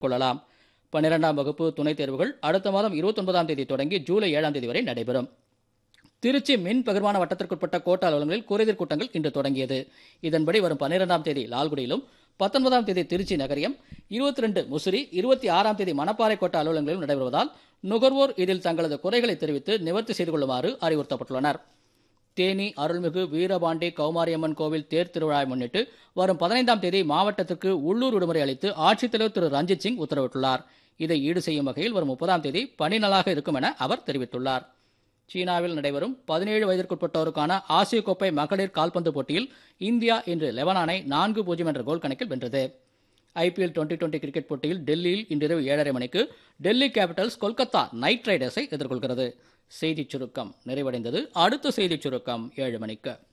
கொள்ளலாம் பன்னிரெண்டாம் வகுப்பு துணைத் தேர்வுகள் அடுத்த மாதம் இருபத்தொன்பதாம் தேதி தொடங்கி ஜூலை ஏழாம் தேதி வரை நடைபெறும் திருச்சி மின் பகிர்மான வட்டத்திற்குட்பட்ட கோட்ட அலுவலகங்களில் குறைதீர் கூட்டங்கள் இன்று தொடங்கியது இதன்படி வரும் பன்னிரெண்டாம் தேதி லால்குடியிலும் பத்தொன்பதாம் தேதி திருச்சி நகரியம் இருபத்தி ரெண்டு முசிறி இருபத்தி ஆறாம் தேதி மணப்பாறை கோட்ட அலுவலகங்களிலும் நடைபெறுவதால் நுகர்வோர் இதில் தங்களது குறைகளை தெரிவித்து நிவர்த்தி செய்து கொள்ளுமாறு அறிவுறுத்தப்பட்டுள்ளனர் தேனி அருள்மிகு வீரபாண்டி கௌமாரியம்மன் கோவில் தேர் திருவிழாவை முன்னிட்டு வரும் பதினைந்தாம் தேதி மாவட்டத்திற்கு உள்ளூர் விடுமுறை அளித்து ஆட்சித்தலைவர் திரு ரஞ்சித் சிங் உத்தரவிட்டுள்ளார் இதை ஈடு செய்யும் வகையில் வரும் முப்பதாம் தேதி பணி நாளாக இருக்கும் என அவர் தெரிவித்துள்ளார் சீனாவில் நடைபெறும் பதினேழு வயதிற்குட்பட்டோருக்கான ஆசிய கோப்பை மகளிர் கால்பந்து போட்டியில் இந்தியா இன்று லெபனானை நான்கு பூஜ்ஜியம் என்ற கோல் கணக்கில் வென்றது ஐபிஎல் டுவெண்டி டுவெண்டி கிரிக்கெட் போட்டியில் டெல்லியில் இன்றிரவு ஏழரை மணிக்கு டெல்லி கேபிட்டல்ஸ் கொல்கத்தா நைட் ரைடர்ஸை எதிர்கொள்கிறது செய்திச் சுருக்கம் நிறைவடைந்தது அடுத்த செய்திச் சுருக்கம் ஏழு மணிக்கு